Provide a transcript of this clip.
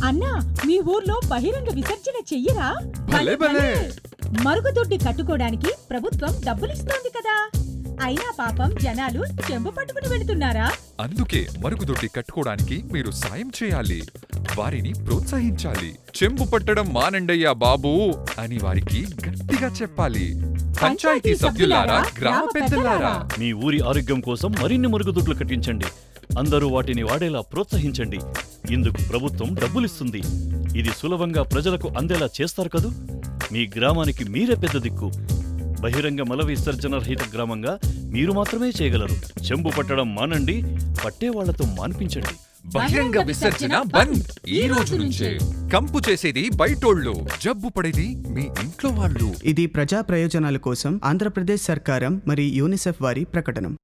అన్నా మీ ఊర్లో బహిరంగ విసర్జన చెయ్యరా భలే భలే మరుగుదొడ్డి కట్టుకోవడానికి ప్రభుత్వం డబ్బులిస్తోంది కదా అయినా పాపం జనాలు చెంబు పట్టుకుని వెళుతున్నారా అందుకే మరుగుదొడ్డి కట్టుకోవడానికి మీరు సాయం చేయాలి వారిని ప్రోత్సహించాలి చెంబు పట్టడం మానండయ్యా బాబూ అని వారికి గట్టిగా చెప్పాలి పంచాయతీ సభ్యులారా గ్రామ పెద్దలారా మీ ఊరి ఆరోగ్యం కోసం మరిన్ని మరుగుదొడ్లు కట్టించండి అందరూ వాటిని వాడేలా ప్రోత్సహించండి ఇందుకు ప్రభుత్వం డబ్బులిస్తుంది ఇది సులభంగా ప్రజలకు అందేలా చేస్తారు కదూ మీ గ్రామానికి మీరే పెద్ద దిక్కు బహిరంగ మల విసర్జన రహిత గ్రామంగా మీరు మాత్రమే చేయగలరు చెంబు పట్టడం మానండి పట్టేవాళ్లతో మాన్పించండి బహిరంగ విసర్జన బంద్ ఈ రోజు నుంచే కంపు చేసేది బయటోళ్ళు జబ్బు పడేది మీ ఇంట్లో వాళ్ళు ఇది ప్రజా ప్రయోజనాల కోసం ఆంధ్రప్రదేశ్ సర్కారం మరియు యూనిసెఫ్ వారి ప్రకటన